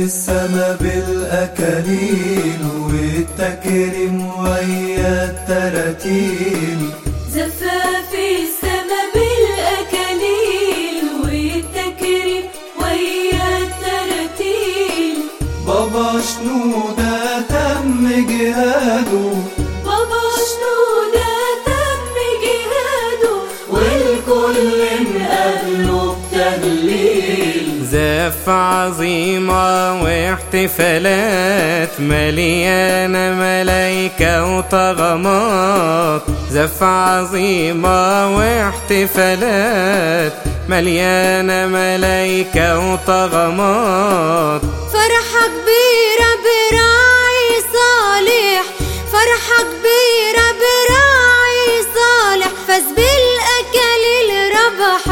السما بالأكاليل والتكريم ويا التراتيل زفا في السما بالأكاليل والتكريم ويا الترتيل بابا شنودة تم جهاده بابا شنودة تم جهاده والكل مقابله بتهليل زف عظيمة واحتفالات مليانة ملايكة وطغمات زف عظيمة واحتفالات مليانة ملايكة وطغمات فرحة كبيرة براعي صالح فرحة كبيرة براعي صالح فاز بالأكاليل ربح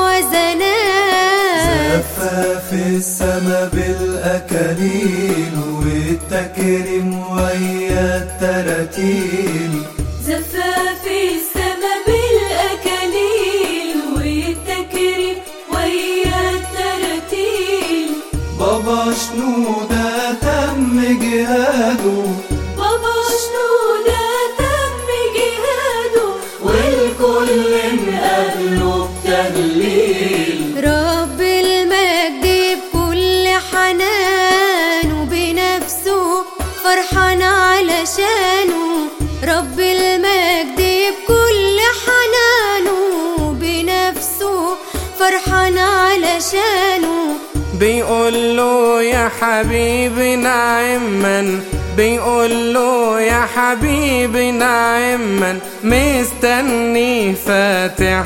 الوزنات زفا في السما بالأكاليل والتكريم ويا التراتيل زفا في السما بالأكاليل والتكريم ويا الترتيل بابا شنودة تم جهاده بابا شنودة تم جهاده والكل مقابله بتهليل رب المجد بكل حنان وبنفسه فرحان علشانه رب المجد بكل حنان وبنفسه فرحان علشانه بيقول له يا حبيبي نعما بيقول له يا حبيبي نعما مستني فاتح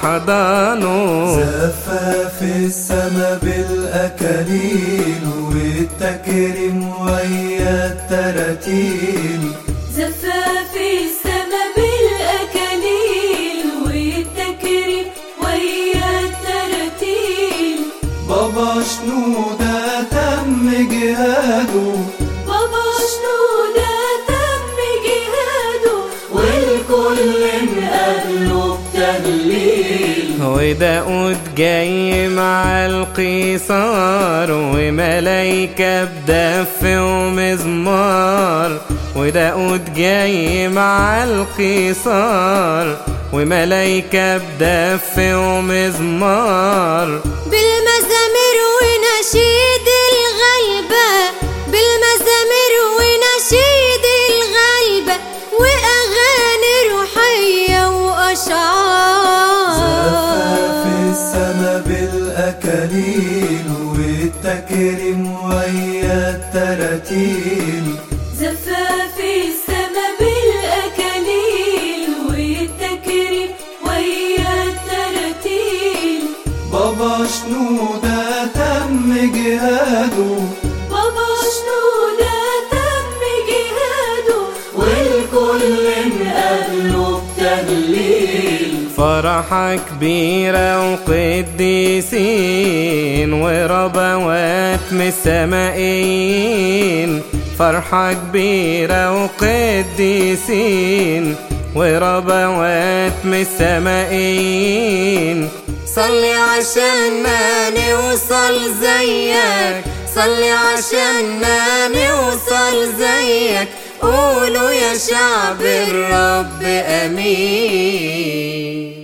أحضانه زفا في السما بالأكاليل والتكريم ويا التراتيل زفا في السما بالأكاليل والتكريم ويا الترتيل بابا شنودة تم جهاده بابا شنودة تم جهاده والكل مقابله بتهليل وداود جاي مع القيصار وملايكة بدف ومزمار وداود جاي مع القيصار وملايكة بدف ومزمار بالمزامير ونشيد الغلبة بالمزامير ونشيد الغلبة وأغاني روحية زفا في وأشعار السما بالأكاليل والتكريم ويا التراتيل زفا في السما بالأكاليل والتكريم ويا الترتيل بابا شنودة تم جهاده بابا شنودة تم جهاده والكل مقابله بتهليل فرحة كبيرة وقديسين وربوات من السمائيين فرحة كبيرة وقديسين وربوات من السمائيين صلي عشاننا نوصل زيك صلي عشاننا نوصل زيك قولوا يا شعب الرب امين